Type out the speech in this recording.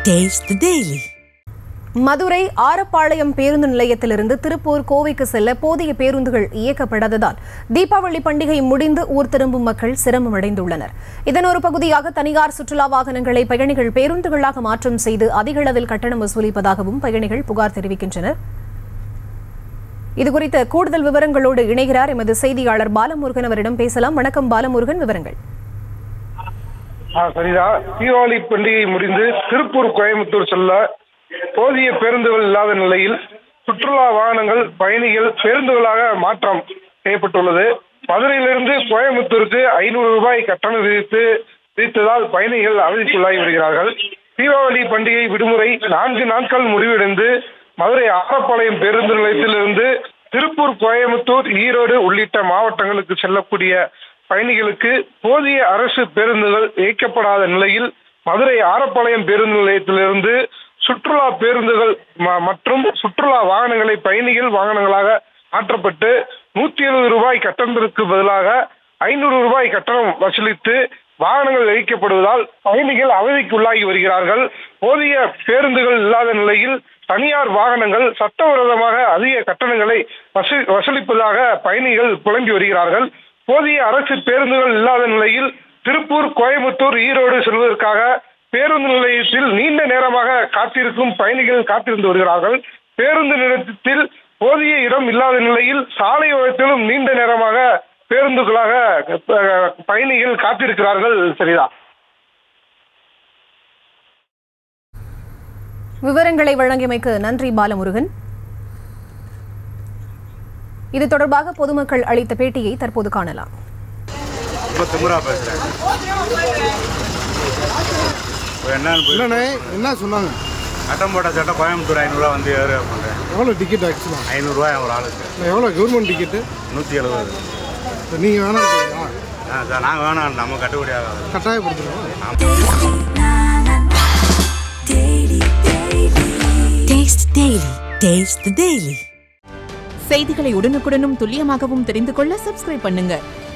Taste the Daily. Madurai Arappalayam பேருந்து நிலையத்திலிருந்து திருப்பூர் கோவைக்கு செல்ல போதிய பேருந்துகள் இயக்கப்படாததால் தீபாவளி பண்டிகை முடிந்து ஊர் திரும்பும் மக்கள் சிரமம் அடைந்துள்ளனர் இதன் ஒரு பகுதியாக தனியார் சுற்றுலா வாகனங்களை பயணிகள் பேருந்துகளாக மாற்றம் செய்து அதிக அளவில் கட்டணம் வசூலிப்பதாகவும் பயணிகள் புகார் தெரிவிக்கின்றனர் இதுகுறித்த கூடுதல் விவரங்களோடு இணைகிறார் எமது செய்தியாளர் பாலமுருகன் அவரிடம் பேசலாம் வணக்கம் பாலமுருகன் விவரங்கள் ஆ சரிதான் தீபாவளி பண்டிகை முடிந்து திருப்பூர் கோயம்புத்தூர் செல்ல போதிய பேருந்துகள் இல்லாத நிலையில் சுற்றுலா வாகனங்கள் பயணிகள் பேருந்துகளாக மாற்றம் செய்யப்பட்டுள்ளது மதுரையிலிருந்து கோயம்புத்தூருக்கு ஐநூறு ரூபாய் கட்டணம் விதித்து விதித்ததால் பயணிகள் அவதிக்குள்ளாகி வருகிறார்கள் தீபாவளி பண்டிகை விடுமுறை நான்கு நாட்கள் முடிவடைந்து மதுரை ஆரப்பாளையம் பேருந்து நிலையத்திலிருந்து திருப்பூர் கோயம்புத்தூர் ஈரோடு உள்ளிட்ட மாவட்டங்களுக்கு செல்லக்கூடிய பயணிகளுக்கு போதிய அரசு பேருந்துகள் இயக்கப்படாத நிலையில் மதுரை ஆரப்பாளையம் பேருந்து நிலையத்திலிருந்து சுற்றுலா பேருந்துகள் ம- மற்றும் சுற்றுலா வாகனங்களை பயணிகள் வாகனங்களாக மாற்றப்பட்டு நூத்தி எழுபது ரூபாய் கட்டணத்திற்கு பதிலாக ஐநூறு ரூபாய் கட்டணம் வசூலித்து வாகனங்கள் இயக்கப்படுவதால் பயணிகள் அவதிக்குள்ளாகி வருகிறார்கள் போதிய பேருந்துகள் இல்லாத நிலையில் தனியார் வாகனங்கள் சட்டவிரோதமாக அதிக கட்டணங்களை வசூ- வசூலிப்பதாக பயணிகள் புலம்பி வருகிறார்கள் போதிய அரசு பேருந்துகள் இல்லாத நிலையில் திருப்பூர் கோயம்புத்தூர் ஈரோடு செல்வதற்காக பேருந்து நிலையத்தில் நீண்ட நேரமாக காத்திருக்கும் பயணிகள் காத்திருந்து வருகிறார்கள் பேருந்து நிலையத்தில் போதிய இடம் இல்லாத நிலையில் சாலை ஓரத்திலும் நீண்ட நேரமாக பேருந்துகளாக அஹ், பயணிகள் காத்திருக்கிறார்கள் சரிதா விவரங்களை வழங்கியமைக்கு நன்றி பாலமுருகன் இது தொடர்பாக பொதுமக்கள் அளித்த பேட்டியை தற்போது காணலாம் ரொம்ப திமுறா பேசுகிறேன் என்னன்னு போய் இல்லைண்ணே என்ன சொன்னாங்க சட்டம் போட்ட சட்டம் கோயம்புத்தூர் ஐநூறுரூவா வந்து ஏறு பண்ணுறேன் எவ்வளோ டிக்கெட் ஆக்சுவலாக ஐநூறுரூவா ஒரு ஆளுக்கு எவ்வளோ கவர்மெண்ட் டிக்கெட்டு நூற்றி எழுபது நீங்கள் வேணாம் ஆ சார் நாங்கள் வேணாம் நம்ம கட்டுப்படி ஆகாது கட்டாயப்படுத்துகிறோம் Taste the Daily. Taste the Daily. செய்திகளை உடனுக்குடனும் துல்லியமாகவும் தெரிந்து கொள்ள சப்ஸ்கிரைப் பண்ணுங்க